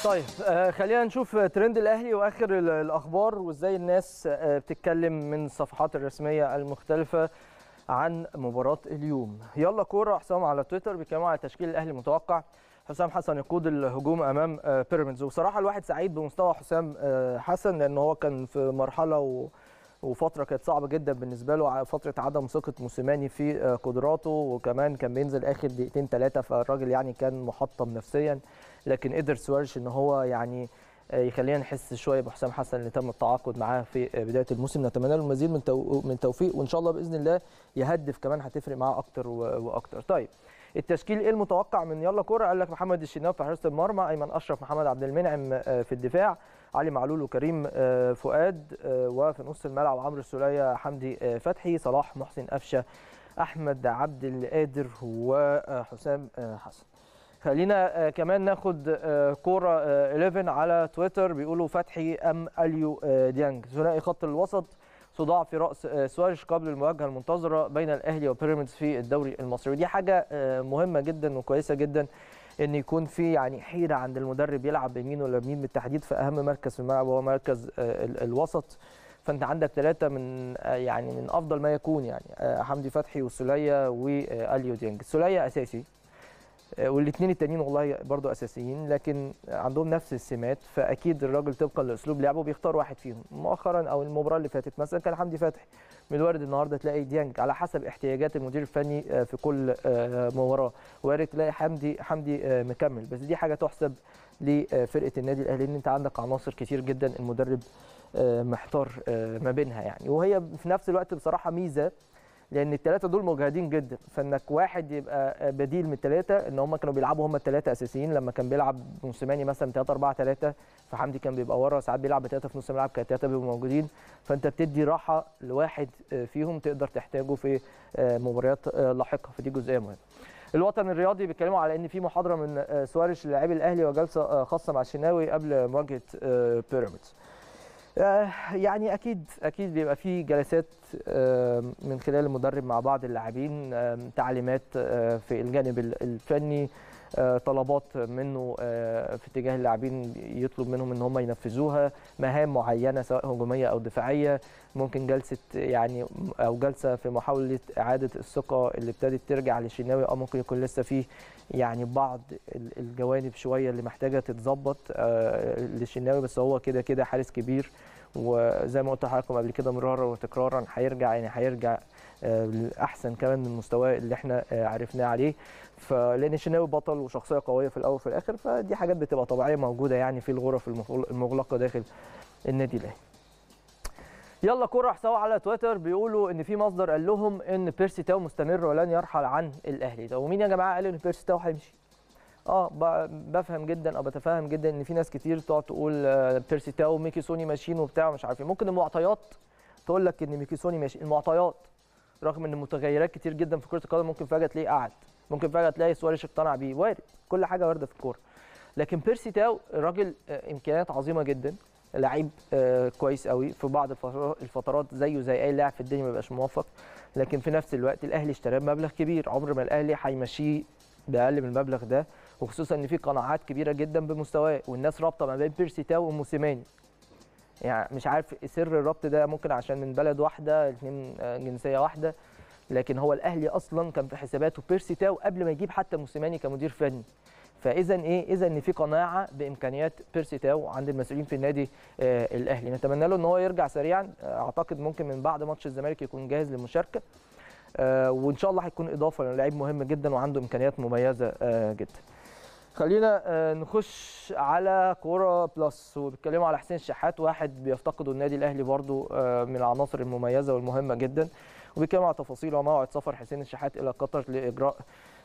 طيب آه خلينا نشوف ترند الاهلي واخر ال- الاخبار وازاي الناس آه بتتكلم من الصفحات الرسميه المختلفه عن مباراه اليوم يلا كوره حسام على تويتر بيتكلموا على تشكيل الاهلي المتوقع حسام حسن يقود الهجوم امام آه بيراميدز وبصراحه الواحد سعيد بمستوى حسام آه حسن لان هو كان في مرحله و وفتره كانت صعبه جدا بالنسبه له ع- فتره عدم ثقه موسيماني في آه، قدراته وكمان كان بينزل اخر دقيقتين ثلاثه فالراجل يعني كان محطم نفسيا لكن قدر سوارش ان هو يعني آه، يخلينا نحس شويه بحسام حسن اللي تم التعاقد معاه في آه، بدايه الموسم نتمنى له المزيد من تو- من توفيق وان شاء الله باذن الله يهدف كمان هتفرق معاه اكتر و- واكتر طيب التشكيل ايه المتوقع من يلا كوره قال لك محمد الشناوي في حراسه المرمى ايمن اشرف محمد عبد المنعم آه، في الدفاع علي معلول وكريم آه، فؤاد آه، وفي نص الملعب عمرو السوليه حمدي آه، فتحي صلاح محسن قفشه احمد عبد القادر وحسام آه، حسن خلينا آه، كمان ناخد آه، كوره آه، 11 على تويتر بيقولوا فتحي ام اليو آه، ديانج ثنائي خط الوسط صداع في راس آه، سواريش قبل المواجهه المنتظره بين الاهلي وبيراميدز في الدوري المصري ودي حاجه آه، مهمه جدا وكويسه جدا ان يكون في يعني حيره عند المدرب يلعب بيمين ولا بيمين بالتحديد في اهم مركز في الملعب وهو مركز آه، ال- الوسط فانت عندك ثلاثه من آه، يعني من افضل ما يكون يعني آه، حمدي فتحي والسوليه واليو ديانج السوليه اساسي والاثنين التانيين والله برضو اساسيين لكن عندهم نفس السمات فاكيد الراجل طبقا لاسلوب لعبه بيختار واحد فيهم مؤخرا او المباراه اللي فاتت مثلا كان حمدي فتحي من الوارد النهارده تلاقي ديانج على حسب احتياجات المدير الفني آه، في كل آه، مباراه وارد تلاقي حمدي حمدي آه، مكمل بس دي حاجه تحسب لفرقه النادي الاهلي ان انت عندك عناصر كتير جدا المدرب آه، محتار آه، ما بينها يعني وهي في نفس الوقت بصراحه ميزه لان الثلاثه دول مجهدين جدا فانك واحد يبقى بديل من الثلاثه ان هم كانوا بيلعبوا هم الثلاثه اساسيين لما كان بيلعب موسيماني مثلا 3 4 3 فحمدي كان بيبقى ورا ساعات بيلعب بثلاثه في نص الملعب كان ثلاثه بيبقوا موجودين فانت بتدي راحه لواحد فيهم تقدر تحتاجه في مباريات لاحقه فدي جزئيه مهمه الوطن الرياضي بيتكلموا على ان في محاضره من سواريش للاعبي الاهلي وجلسه خاصه مع الشناوي قبل مواجهه بيراميدز آه، يعني اكيد اكيد بيبقى في جلسات آه، من خلال المدرب مع بعض اللاعبين آه، تعليمات آه، في الجانب ال- الفني آه، طلبات منه آه، في اتجاه اللاعبين يطلب منهم ان هم ينفذوها مهام معينه سواء هجوميه او دفاعيه ممكن جلسه يعني او جلسه في محاوله اعاده الثقه اللي ابتدت ترجع للشناوي او ممكن يكون لسه فيه يعني بعض ال- الجوانب شويه اللي محتاجه تتظبط آه، للشناوي بس هو كده كده حارس كبير وزي ما قلت لحضراتكم قبل كده مرارا وتكرارا هيرجع يعني هيرجع آه، لاحسن كمان من المستوى اللي احنا آه، عرفناه عليه فلان الشناوي بطل وشخصيه قويه في الاول وفي الاخر فدي حاجات بتبقى طبيعيه موجوده يعني في الغرف المغل- المغلقه داخل النادي الاهلي يلا كرة حساب على تويتر بيقولوا ان في مصدر قال لهم ان بيرسي تاو مستمر ولن يرحل عن الاهلي طب ومين يا جماعه قال ان بيرسي تاو هيمشي اه ب- بفهم جدا او بتفهم جدا ان في ناس كتير تقعد تقول آه، بيرسي تاو وميكي سوني ماشيين وبتاع مش عارف ايه ممكن المعطيات تقول لك ان ميكي سوني ماشي المعطيات رغم ان متغيرات كتير جدا في كره القدم ممكن فجاه تلاقيه قعد ممكن فجاه تلاقي سواريش اقتنع بيه وارد كل حاجه وارده في الكوره لكن بيرسي تاو راجل آه، امكانيات عظيمه جدا لعيب آه، كويس قوي في بعض الفترات- الفترات زيه زي اي لاعب في الدنيا ما بيبقاش موفق لكن في نفس الوقت الاهلي اشتراه بمبلغ كبير عمر ما الاهلي هيمشيه باقل من المبلغ ده وخصوصا ان في قناعات كبيره جدا بمستواه والناس رابطه ما بين بيرسي تاو وموسيماني يعني مش عارف سر الربط ده ممكن عشان من بلد واحده الاثنين جنسيه واحده لكن هو الاهلي اصلا كان في حساباته بيرسي تاو قبل ما يجيب حتى موسيماني كمدير فني فاذا ايه اذا ان في قناعه بامكانيات بيرسي تاو عند المسؤولين في النادي آه الاهلي نتمنى له ان هو يرجع سريعا آه، اعتقد ممكن من بعد ماتش الزمالك يكون جاهز للمشاركه آه وان شاء الله هيكون اضافه لانه لعيب مهم جدا وعنده امكانيات مميزه آه جدا خلينا آه، نخش على كوره بلس وبيتكلموا على حسين الشحات واحد بيفتقده النادي الاهلي برضو آه، من العناصر المميزه والمهمه جدا وبيتكلموا على تفاصيل وموعد سفر حسين الشحات الى قطر لاجراء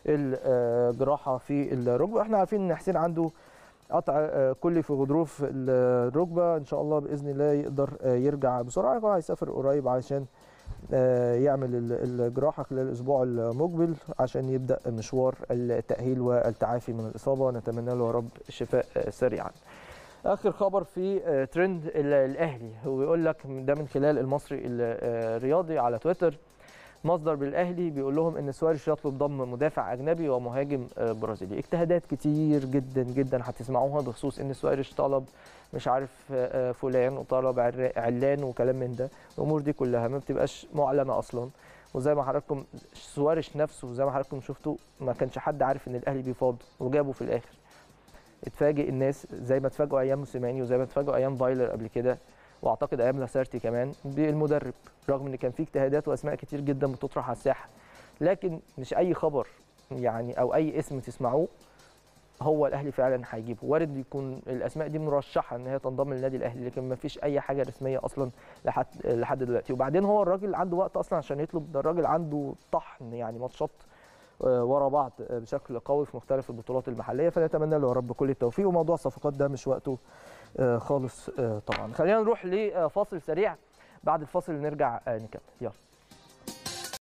الجراحه في الركبه احنا عارفين ان حسين عنده قطع آه، كلي في غضروف الركبه ان شاء الله باذن الله يقدر آه، يرجع بسرعه هو هيسافر قريب علشان آه، يعمل ال- الجراحه خلال الاسبوع المقبل عشان يبدا مشوار التاهيل والتعافي من الاصابه نتمنى له يا رب الشفاء آه، سريعا اخر خبر في آه، ترند ال- الاهلي هو بيقول لك ده من خلال المصري ال- آه، الرياضي على تويتر مصدر بالاهلي بيقول لهم ان سواريش يطلب ضم مدافع اجنبي ومهاجم آه، برازيلي اجتهادات كتير جدا جدا هتسمعوها بخصوص ان سواريش طلب مش عارف آه، آه، فلان وطلب عر- علان وكلام من ده الامور دي كلها ما بتبقاش معلنه اصلا وزي ما حضراتكم سواريش نفسه زي ما حضراتكم شفتوا ما كانش حد عارف ان الاهلي بيفاض وجابه في الاخر اتفاجئ الناس زي ما اتفاجئوا ايام موسيماني وزي ما اتفاجئوا ايام فايلر قبل كده واعتقد ايام لاسارتي كمان بالمدرب رغم ان كان في اجتهادات واسماء كتير جدا بتطرح على الساحه لكن مش اي خبر يعني او اي اسم تسمعوه هو الاهلي فعلا هيجيبه وارد يكون الاسماء دي مرشحه ان هي تنضم للنادي الاهلي لكن ما فيش اي حاجه رسميه اصلا لحد لحد دلوقتي وبعدين هو الراجل عنده وقت اصلا عشان يطلب ده الراجل عنده طحن يعني ماتشات آه، ورا بعض آه، بشكل قوي في مختلف البطولات المحليه فنتمنى له يا رب كل التوفيق وموضوع الصفقات ده مش وقته آه، خالص آه، طبعا خلينا نروح لفاصل سريع بعد الفاصل نرجع آه، نكمل يلا